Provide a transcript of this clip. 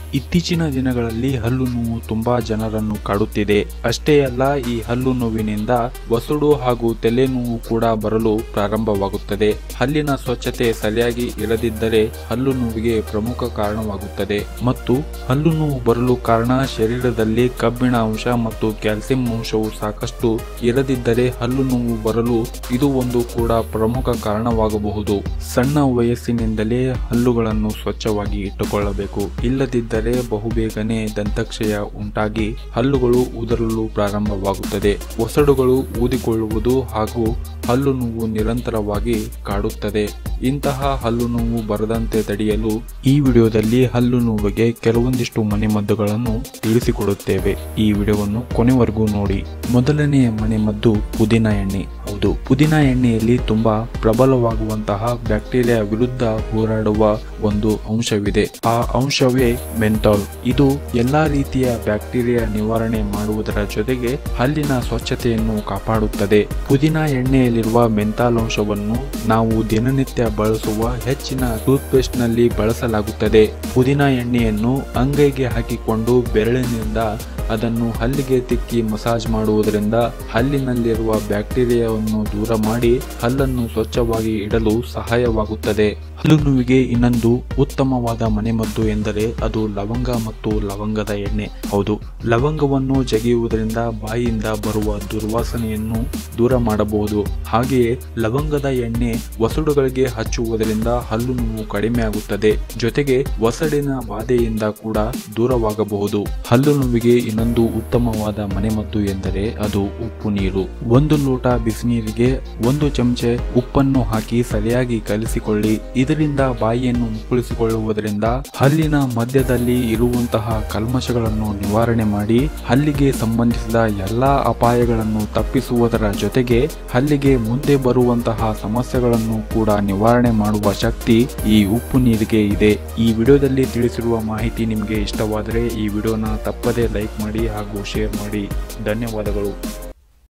ಇತ್ತೀಚಿನ ದಿನಗಳಲ್ಲಿ ಹಲ್ಲು ನೋವು ತುಂಬಾ ಜನರನ್ನು ಕಾಡುತ್ತಿದೆ ಅಷ್ಟೇ ಅಲ್ಲ ಈ ಹಲ್ಲು ನೋವಿನಿಂದ ವಸುಡು ಹಾಗೂ ತಲೆನೋವು ಕೂಡ ಬರಲು ಪ್ರಾರಂಭವಾಗುತ್ತದೆ ಹಲ್ಲಿನ ಸ್ವಚ್ಛತೆ ಸರಿಯಾಗಿ ಇರದಿದ್ದರೆ ಹಲ್ಲು ನೋವಿಗೆ ಪ್ರಮುಖ ಕಾರಣವಾಗುತ್ತದೆ ಮತ್ತು ಹಲ್ಲು ನೋವು ಬರಲು ಕಾರಣ ಶರೀರದಲ್ಲಿ ಕಬ್ಬಿಣ ಅಂಶ ಮತ್ತು ಕ್ಯಾಲ್ಸಿಯಂ ಅಂಶವು ಸಾಕಷ್ಟು ಇರದಿದ್ದರೆ ಹಲ್ಲು ನೋವು ಬರಲು ಇದು ಒಂದು ಕೂಡ ಪ್ರಮುಖ ಕಾರಣವಾಗಬಹುದು ಸಣ್ಣ ವಯಸ್ಸಿನಿಂದಲೇ ಹಲ್ಲುಗಳನ್ನು ಸ್ವಚ್ಛವಾಗಿ ಇಟ್ಟುಕೊಳ್ಳಬೇಕು ಇಲ್ಲದಿದ್ದರೆ ಬಹುಬೇಗನೆ ದಂತಕ್ಷಯ ಉಂಟಾಗಿ ಹಲ್ಲುಗಳು ಉದುರಲು ಪ್ರಾರಂಭವಾಗುತ್ತದೆ ಒಸಡುಗಳು ಊದಿಕೊಳ್ಳುವುದು ಹಾಗೂ ಹಲ್ಲು ನೋವು ನಿರಂತರವಾಗಿ ಕಾಡುತ್ತದೆ ಇಂತಹ ಹಲ್ಲು ನೋವು ಬರದಂತೆ ತಡೆಯಲು ಈ ವಿಡಿಯೋದಲ್ಲಿ ಹಲ್ಲು ನೋವಿಗೆ ಕೆಲವೊಂದಿಷ್ಟು ಮನೆಮದ್ದುಗಳನ್ನು ತಿಳಿಸಿಕೊಡುತ್ತೇವೆ ಈ ವಿಡಿಯೋವನ್ನು ಕೊನೆವರೆಗೂ ನೋಡಿ ಮೊದಲನೆಯ ಮನೆಮದ್ದು ಪುದೀನ ಎಣ್ಣೆ ಹೌದು ಪುದೀನ ಎಣ್ಣೆಯಲ್ಲಿ ತುಂಬಾ ಪ್ರಬಲವಾಗುವಂತಹ ಬ್ಯಾಕ್ಟೀರಿಯಾ ವಿರುದ್ಧ ಹೋರಾಡುವ ಒಂದು ಅಂಶವಿದೆ ಆ ಅಂಶವೇ ಮೆಂಥಾಲ್ ಇದು ಎಲ್ಲಾ ರೀತಿಯ ಬ್ಯಾಕ್ಟೀರಿಯಾ ನಿವಾರಣೆ ಮಾಡುವುದರ ಜೊತೆಗೆ ಹಲ್ಲಿನ ಸ್ವಚ್ಛತೆಯನ್ನು ಕಾಪಾಡುತ್ತದೆ ಪುದೀನ ಎಣ್ಣೆಯಲ್ಲಿರುವ ಮೆಂಥಾಲ್ ಅಂಶವನ್ನು ನಾವು ದಿನನಿತ್ಯ ಬಳಸುವ ಹೆಚ್ಚಿನ ಟೂತ್ಪೇಸ್ಟ್ ನಲ್ಲಿ ಬಳಸಲಾಗುತ್ತದೆ ಪುದೀನ ಎಣ್ಣೆಯನ್ನು ಅಂಗೈಗೆ ಹಾಕಿಕೊಂಡು ಬೆರಳಿನಿಂದ ಅದನ್ನು ಹಲ್ಲಿಗೆ ತಿಕ್ಕಿ ಮಸಾಜ್ ಮಾಡುವುದರಿಂದ ಹಲ್ಲಿನಲ್ಲಿರುವ ಬ್ಯಾಕ್ಟೀರಿಯಾವನ್ನು ದೂರ ಮಾಡಿ ಹಲ್ಲನ್ನು ಸ್ವಚ್ಛವಾಗಿ ಇಡಲು ಸಹಾಯವಾಗುತ್ತದೆ ಹಲ್ಲು ನೋವಿಗೆ ಇನ್ನೊಂದು ಉತ್ತಮವಾದ ಮನೆಮದ್ದು ಎಂದರೆ ಅದು ಲವಂಗ ಮತ್ತು ಲವಂಗದ ಎಣ್ಣೆ ಹೌದು ಲವಂಗವನ್ನು ಜಗಿಯುವುದರಿಂದ ಬಾಯಿಯಿಂದ ಬರುವ ದುರ್ವಾಸನೆಯನ್ನು ದೂರ ಮಾಡಬಹುದು ಹಾಗೆಯೇ ಲವಂಗದ ಎಣ್ಣೆ ವಸಡುಗಳಿಗೆ ಹಚ್ಚುವುದರಿಂದ ಹಲ್ಲು ನೋವು ಕಡಿಮೆ ಆಗುತ್ತದೆ ಜೊತೆಗೆ ವಸಡಿನ ಬಾಧೆಯಿಂದ ಕೂಡ ದೂರವಾಗಬಹುದು ಹಲ್ಲು ನೋವಿಗೆ ಇನ್ನೊಂದು ಉತ್ತಮವಾದ ಮನೆಮದ್ದು ಎಂದರೆ ಅದು ಉಪ್ಪು ನೀರು ಒಂದು ಲೋಟ ಬಿಸಿನೀರಿಗೆ ಒಂದು ಚಮಚೆ ಉಪ್ಪನ್ನು ಹಾಕಿ ಸರಿಯಾಗಿ ಕಲಿಸಿಕೊಳ್ಳಿ ಇದರಿಂದ ಬಾಯಿಯನ್ನು ಮುಕ್ಕಳಿಸಿಕೊಳ್ಳುವುದರಿಂದ ಹಲ್ಲಿನ ಮಧ್ಯದಲ್ಲಿ ಇರುವಂತಹ ಕಲ್ಮಶಗಳನ್ನು ನಿವಾರಣೆ ಮಾಡಿ ಹಲ್ಲಿಗೆ ಸಂಬಂಧಿಸಿದ ಎಲ್ಲಾ ಅಪಾಯಗಳನ್ನು ತಪ್ಪಿಸುವುದರ ಜೊತೆಗೆ ಹಲ್ಲಿಗೆ ಮುಂದೆ ಬರುವಂತಹ ಸಮಸ್ಯೆಗಳನ್ನು ಕೂಡ ನಿವಾರಣೆ ಮಾಡುವ ಶಕ್ತಿ ಈ ಉಪ್ಪು ನೀರಿಗೆ ಇದೆ ಈ ವಿಡಿಯೋದಲ್ಲಿ ತಿಳಿಸಿರುವ ಮಾಹಿತಿ ನಿಮಗೆ ಇಷ್ಟವಾದರೆ ಈ ವಿಡಿಯೋನ ತಪ್ಪದೇ ಲೈಕ್ ಮಾಡಿ ಹಾಗೂ ಶೇರ್ ಮಾಡಿ ಧನ್ಯವಾದಗಳು